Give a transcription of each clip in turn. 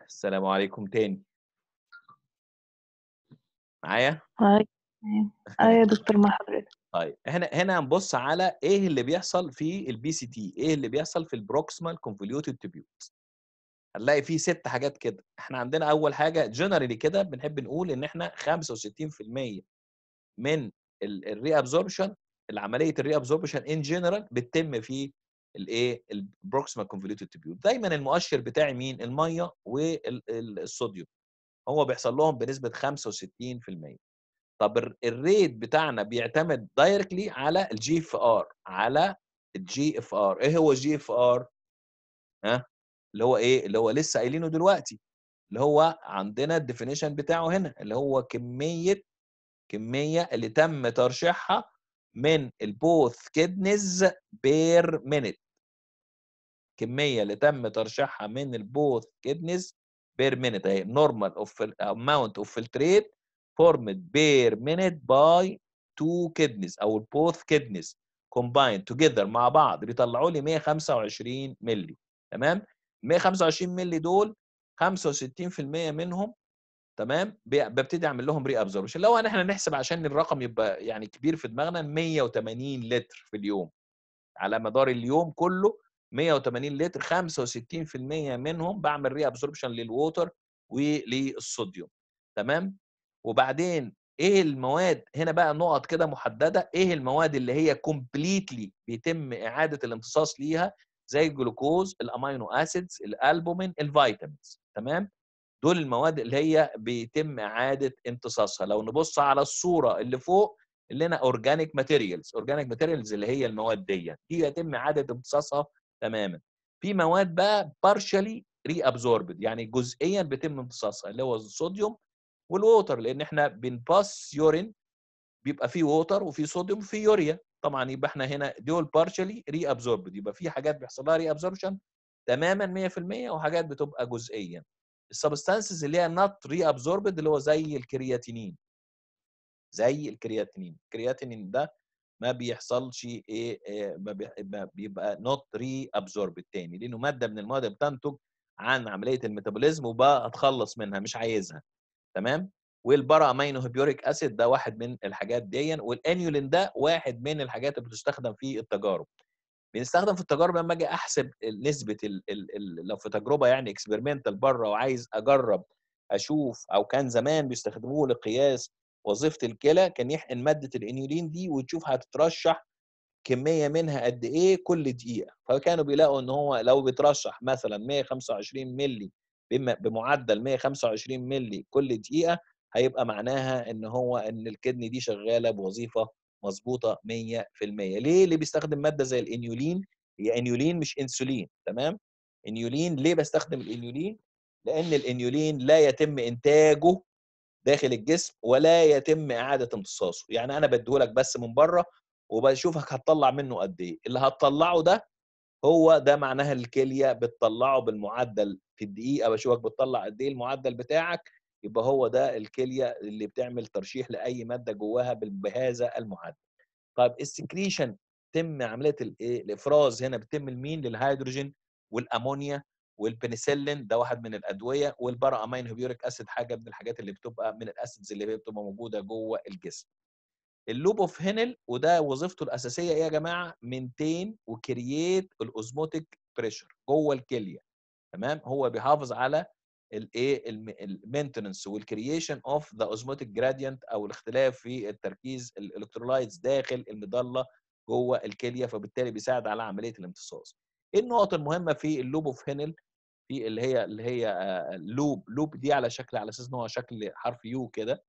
السلام عليكم تاني. معايا؟ هاي تمام. أيوه يا دكتور مع حضرتك. طيب هنا هنا هنبُص على إيه اللي بيحصل في الBCT إيه اللي بيحصل في الproximal convoluted tubule هنلاقي في 6 حاجات كده، إحنا عندنا أول حاجة generally كده بنحب نقول إن إحنا 65% من ال الreabsorption العملية الreabsorption in general بتتم في الإيه، الproximal convoluted tubule دايمًا المؤشر بتاعي مين؟ المَيّة وال ال الصوديوم، هو بيحصل لهم بنسبة 65%. طب الر الrate بتاعنا بيعتمد directly على الGFR على الGFR إيه هو الGFR؟ ها؟ اللي هو إيه؟ اللي هو لسه قايلينه دلوقتي، اللي هو عندنا الdefinition بتاعه هنا، اللي هو كمية كمية اللي تم ترشيحها من الboth kidneys per minute. الكمية اللي تم ترشيحها من الboth kidneys per minute أهي normal of fil amount of filtrate formed per minute by 2 kidneys أو both kidneys combined together مع بعض بيطلعوا لي 125 مللي تمام؟ ال125 مللي دول 65% منهم تمام؟ ب بابتدي أعمل لهم reabsorption لو إن إحنا نحسب عشان الرقم يبقى يعني كبير في دماغنا 180 لتر في اليوم. على مدار اليوم كله 180 لتر 65% منهم باعمل reabsorption للwater وللصوديوم تمام؟ وبعدين إيه المواد هنا بقى نقط كده محددة، إيه المواد اللي هي completely بيتم إعادة الامتصاص ليها زي الجلوكوز، الأمينو acids، الألبومين، الvitamins تمام؟ دول المواد اللي هي بيتم إعادة امتصاصها، لو نبُص على الصورة اللي فوق اللي هنا organic materials organic materials اللي هي المواد ديّة، دي يتم إعادة امتصاصها تمامًا. في مواد بقى partially reabsorbed يعني جزئيًا بيتم امتصاصها اللي هو الصوديوم والwater لإن إحنا بنpass urine بيبقى في water وفي صوديوم وفي يوريا، طبعًا يبقى إحنا هنا دول partially reabsorbed يبقى في حاجات بيحصل لها reabsorption تمامًا 100% وحاجات بتبقى جزئيًا. الsubstances اللي هي not reabsorbed اللي هو زي الكرياتينين. زي الكرياتينين، الكرياتينين ده ما بيحصلش إيه، آآ ما بي ما بيبقى not reabsorbed تاني، لإنه مادة من المواد اللي بتنتج عن عملية الmetabolism وباتخلّص منها مش عايزها تمام؟ والبارا أمينو هيبيوريك أسيد ده واحد من الحاجات ديًّا والانيولين ده واحد من الحاجات اللي بتستخدم في التجارب. بيستخدم في التجارب لمّا آجي أحسب نسبة ال ال ال لو في تجربة يعني experimental برّه وعايز أجرّب أشوف أو كان زمان بيستخدموه لقياس وظيفة الكلى، كان يحقن مادة الانيولين دي وتشوف هتترشح كمية منها قد إيه كل دقيقة، فكانوا بيلاقوا إن هو لو بيترشح مثلًا 125 مللي بم بمعدل 125 مللي كل دقيقة، هيبقى معناها إن هو إن الكدني دي شغالة بوظيفة مضبوطة 100%. ليه؟ ليه بيستخدم مادة زي الانيولين؟ هي انيولين مش انسولين تمام؟ انيولين ليه باستخدم الانيولين؟ لإن الانيولين لا يتم إنتاجه داخل الجسم ولا يتم إعادة امتصاصه، يعني أنا بادّيه لك بس من برّه وباشوفك هتطلّع منه قد إيه، اللي هتطلّعه ده هو ده معناها الكلية بتطلّعه بالمعدل في الدقيقة باشوفك بتطلّع قد إيه المعدل بتاعك، يبقى هو ده الكلية اللي بتعمل ترشيح لأي مادة جواها بال بهذا المعدل. طيب الsecretion تتم عملية الإيه، الإفراز هنا بتتم لمين؟ للهيدروجين والأمونيا والبنسلين ده واحد من الأدوية والبارا أمينو هيبيوريك أسيد حاجة من الحاجات اللي بتبقى من الacids اللي هي بتبقى موجودة جوّه الجسم. الloop of Henle وده وظيفته الأساسية إيه يا جماعة؟ maintain وcreate الosmotic pressure جوّه الكلية تمام؟ هو بيحافظ على الإيه، الم الmaintenance والcreation of the osmotic gradient أو الاختلاف في التركيز الelectrolytes داخل المظلة جوّه الكلية، فبالتالي بيساعد على عملية الامتصاص. إيه النقط المهمة في الloop of Henle في اللي هي اللي هي آآ loop loop دي على شكل على أساس إن هو شكل حرف U كده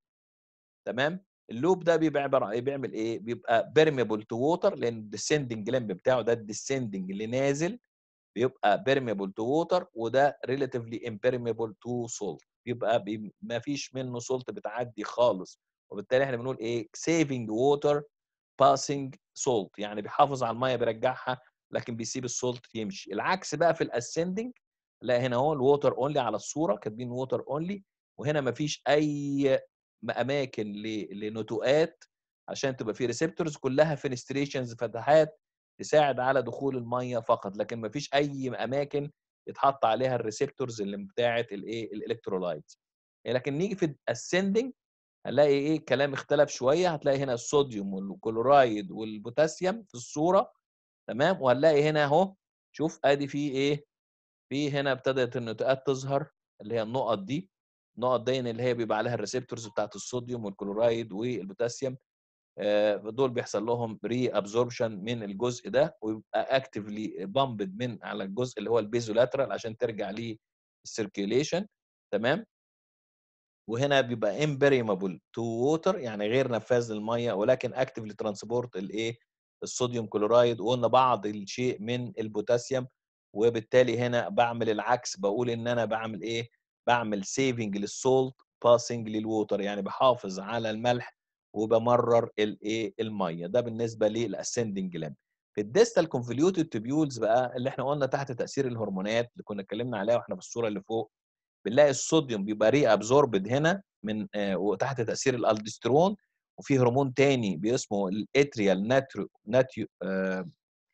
تمام؟ الloop ده بيبقى عبارة عن إيه، بيعمل إيه، بيبقى permeable to water لإن الdescending limb بتاعه ده الdescending اللي نازل بيبقى permeable to water وده relatively impermeable to salt بيبقى بي ما فيش منه salt بتعدّي خالص، وبالتالي إحنا بنقول إيه saving water passing salt يعني بيحافظ على المَيّة بيرجّعها لكن بيسيب الsalt يمشي. العكس بقى في الascending لا هنا أهو الwater only على الصورة كاتبين water only وهنا ما فيش أي م أماكن ل لنتوءات عشان تبقى في receptors كلّها fenestrations فتحات تساعد على دخول المَيّة فقط، لكن ما فيش أي أماكن يتحط عليها الريسبتورز اللي بتاعه الايه الالكترولايت لكن نيجي في الاسندنج هنلاقي ايه كلام اختلف شويه هتلاقي هنا الصوديوم والكلورايد والبوتاسيوم في الصوره تمام وهنلاقي هنا اهو شوف ادي في ايه في هنا ابتدت النتوءات تظهر اللي هي النقط دي النقط دي اللي هي بيبقى عليها الريسبتورز بتاعت الصوديوم والكلورايد والبوتاسيوم دول بيحصل لهم ري ابزوربشن من الجزء ده ويبقى اكتفلي بامبد من على الجزء اللي هو البيزولاترال عشان ترجع للسيركيوليشن تمام وهنا بيبقى امبريمابل تو ووتر يعني غير نفاذ للميه ولكن اكتفلي ترانسبورت الايه الصوديوم كلورايد وقلنا بعض الشيء من البوتاسيوم وبالتالي هنا بعمل العكس بقول ان انا بعمل ايه بعمل سيفنج للسولت باسنج للووتر يعني بحافظ على الملح وبمرر الايه الميه ده بالنسبه للاسندنج لامب في الديستال كونفوليوتد تبيولز بقى اللي احنا قلنا تحت تاثير الهرمونات اللي كنا اتكلمنا عليها واحنا في الصوره اللي فوق بنلاقي الصوديوم بيبقى ري ابزوربد هنا من آه وتحت تاثير الالدسترون وفي هرمون تاني باسمه الاتريال ناترو ناتيو آه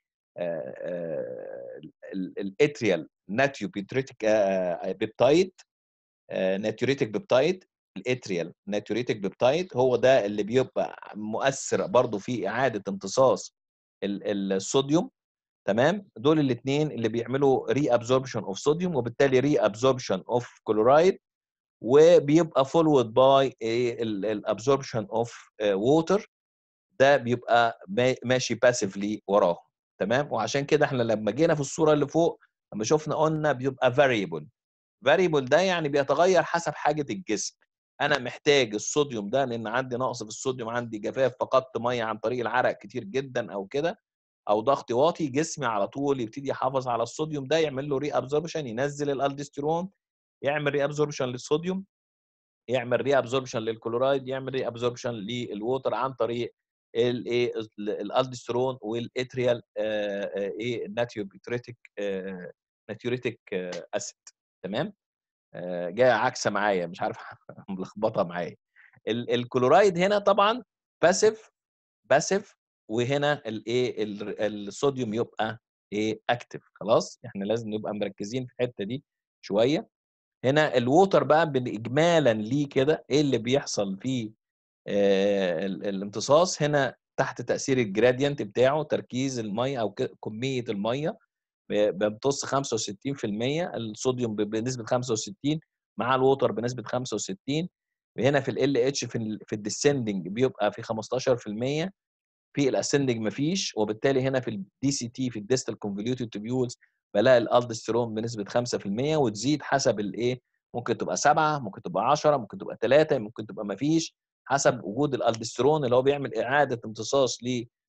الاتريال ناتيو بيتريتيك بيبتايد ناتيوريتيك بيبتايد الاتريال ناتيوريتيك بيبتايد هو ده اللي بيبقى مؤثر برضه في اعاده امتصاص الصوديوم تمام دول الاثنين اللي بيعملوا ري ابزوربشن اوف صوديوم وبالتالي ري ابزوربشن اوف كلورايد وبيبقى فولود باي الابزوربشن اوف ووتر ده بيبقى ماشي باسفلي وراهم تمام وعشان كده احنا لما جينا في الصوره اللي فوق لما شفنا قلنا بيبقى فاريبل فاريبل ده يعني بيتغير حسب حاجه الجسم انا محتاج الصوديوم ده لان عندي نقص في الصوديوم عندي جفاف فقدت ميه عن طريق العرق كتير جدا او كده او ضغط واطي جسمي على طول يبتدي يحافظ على الصوديوم ده يعمل له ري ابزوربشن ينزل الالدستيرون يعمل ري ابزوربشن للصوديوم يعمل ري ابزوربشن للكلورايد يعمل ري ابزوربشن للووتر عن طريق الايه الالدسترون والاتريال ايه الناتيوبيتريتيك ناتيوريتيك اسيد تمام جايه عكسه معايا مش عارف ملخبطه معايا الكلورايد هنا طبعا باسيف باسيف وهنا الايه الصوديوم يبقى ايه اكتف خلاص احنا لازم نبقى مركزين في الحته دي شويه هنا الووتر بقى اجمالا ليه كده ايه اللي بيحصل في آه الامتصاص هنا تحت تاثير الجرادينت بتاعه تركيز الميه او كميه الميه بيمتص 65% الصوديوم بنسبه 65 مع الووتر بنسبه 65 هنا في ال اتش في في الديسندنج بيبقى في 15% في الاسندنج مفيش وبالتالي هنا في الدي سي تي في الديستال كونفوليوتد تبيولز بلاقي الالدسترون بنسبه 5% وتزيد حسب الايه ممكن تبقى 7 ممكن تبقى 10 ممكن تبقى 3 ممكن تبقى مفيش حسب وجود الالدسترون اللي هو بيعمل اعاده امتصاص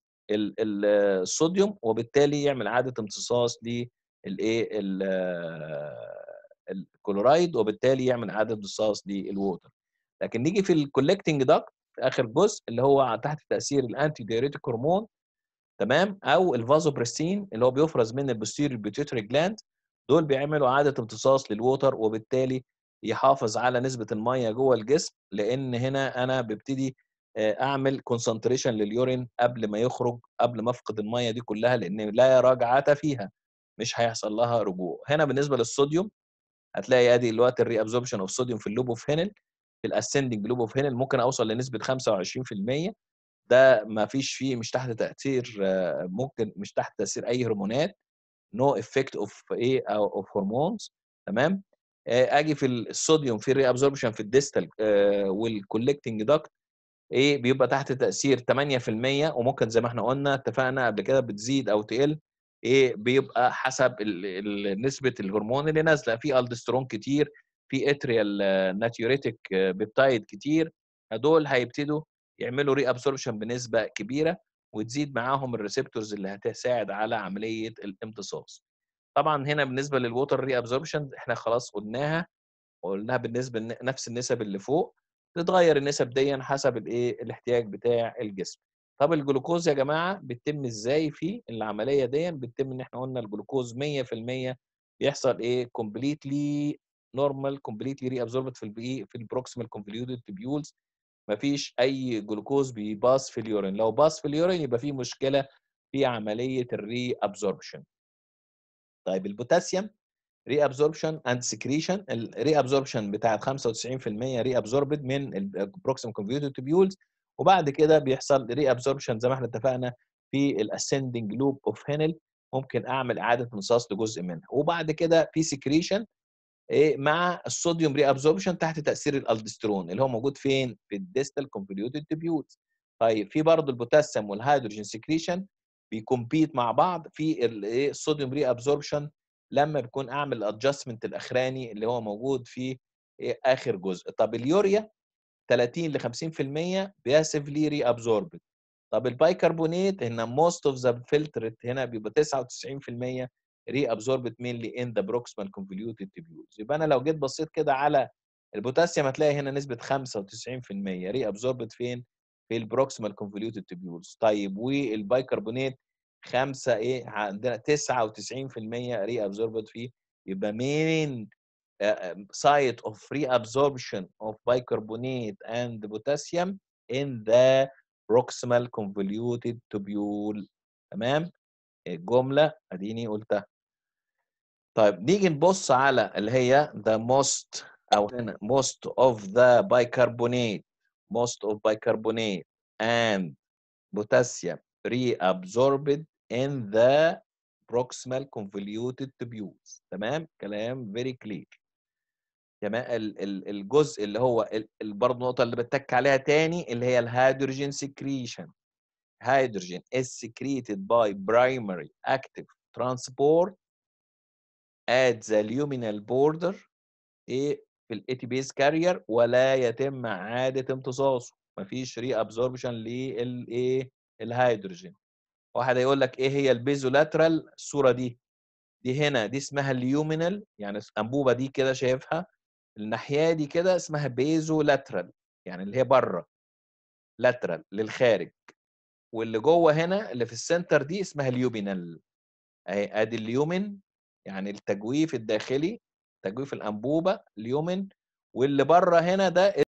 للصوديوم وبالتالي يعمل اعاده امتصاص للايه الكلورايد وبالتالي يعمل اعاده امتصاص للووتر لكن نيجي في الكولكتنج داكت في اخر جزء اللي هو تحت تاثير الانتي دايوريتيك هرمون تمام او الفازوبريستين اللي هو بيفرز من البوستيريور بيتيوتري جلاند دول بيعملوا اعاده امتصاص للووتر وبالتالي يحافظ على نسبه الميه جوه الجسم لان هنا انا ببتدي اعمل كونسنتريشن لليورين قبل ما يخرج قبل ما افقد الميه دي كلها لان لا رجعه فيها مش هيحصل لها رجوع هنا بالنسبه للصوديوم هتلاقي ادي دلوقتي الري ابزوربشن اوف صوديوم في اللوب اوف هينل في الاسندنج لوب اوف هينل ممكن اوصل لنسبه 25% ده ما فيش فيه مش تحت تاثير ممكن مش تحت تاثير اي هرمونات نو افكت اوف ايه او اوف هرمونز تمام اجي في الصوديوم في ري ابزوربشن في الديستال والكولكتنج داكت ايه بيبقى تحت تاثير 8% وممكن زي ما احنا قلنا اتفقنا قبل كده بتزيد او تقل ايه بيبقى حسب نسبه الهرمون اللي نازله في الدسترون كتير في اتريال ناتيوريتيك بيبتايد كتير هدول هيبتدوا يعملوا ري ابسوربشن بنسبه كبيره وتزيد معاهم الريسبتورز اللي هتساعد على عمليه الامتصاص طبعا هنا بالنسبه للووتر ري ابزوربشن احنا خلاص قلناها وقلناها بالنسبه نفس النسب اللي فوق تتغير النسب دي حسب الايه الاحتياج بتاع الجسم طب الجلوكوز يا جماعه بتتم ازاي في العمليه دي بتتم ان احنا قلنا الجلوكوز 100% بيحصل ايه كومبليتلي نورمال كومبليتلي ري ابزوربت في البي في البروكسيمال كونفوليوتد تبيولز مفيش اي جلوكوز بيباص في اليورين لو باص في اليورين يبقى في مشكله في عمليه الري ابزوربشن طيب البوتاسيوم ري ابزوربشن اند سكريشن الري ابزوربشن بتاعت 95% ري ابزوربد من البروكسيمال كونفوليوتد تubيولز وبعد كده بيحصل ري ابزوربشن زي ما احنا اتفقنا في الاسcending لوب اوف هينل ممكن اعمل اعاده امتصاص لجزء منها وبعد كده في سكريشن إيه مع الصوديوم ري ابزوربشن تحت تاثير الالدسترون اللي هو موجود فين في الديستال كونفوليوتد تبيوتس طيب في برضه البوتاسيوم والهيدروجين سكريشن بيكمبيت مع بعض في الصوديوم ري ابزوربشن لما بكون اعمل الادجستمنت الاخراني اللي هو موجود في إيه اخر جزء طب اليوريا 30 ل 50% باسفلي ري ابزوربد طب البايكربونات هنا موست اوف ذا فلترت هنا بيبقى 99% ري ابزوربد مينلي ان ذا بروكسيمال كونفوليوتد تيبيولز يبقى انا لو جيت بصيت كده على البوتاسيوم هتلاقي هنا نسبه 95% ري ابزوربد فين؟ في البروكسيمال كونفوليوتد تيبيولز طيب والبايكربونات 5 ايه عندنا 99% ري ابزوربد فيه يبقى مين site of reabsorption of bicarbonate and potassium in the proximal convoluted tubule تمام الجمله اديني قلتها طيب نيجي نبص على اللي هي the most او هنا most of the bicarbonate most of bicarbonate and potassium reabsorbed in the proximal convoluted tubules تمام كلام very clear تمام الجزء اللي هو برضه النقطه اللي بتك عليها تاني اللي هي الهيدروجين سكريشن hydrogen is secreted by primary active transport at the luminal border ايه في الاي تي بيز كارير ولا يتم اعاده امتصاصه مفيش ري ابزوربشن للايه الهيدروجين واحد هيقول لك ايه هي البيزولاترال الصوره دي دي هنا دي اسمها اليومينال يعني انبوبه دي كده شايفها الناحيه دي كده اسمها بيزولاترال يعني اللي هي بره لاترال للخارج واللي جوه هنا اللي في السنتر دي اسمها اليوبينال اهي ادي اليومن يعني التجويف الداخلي تجويف الانبوبه اليومن واللي بره هنا ده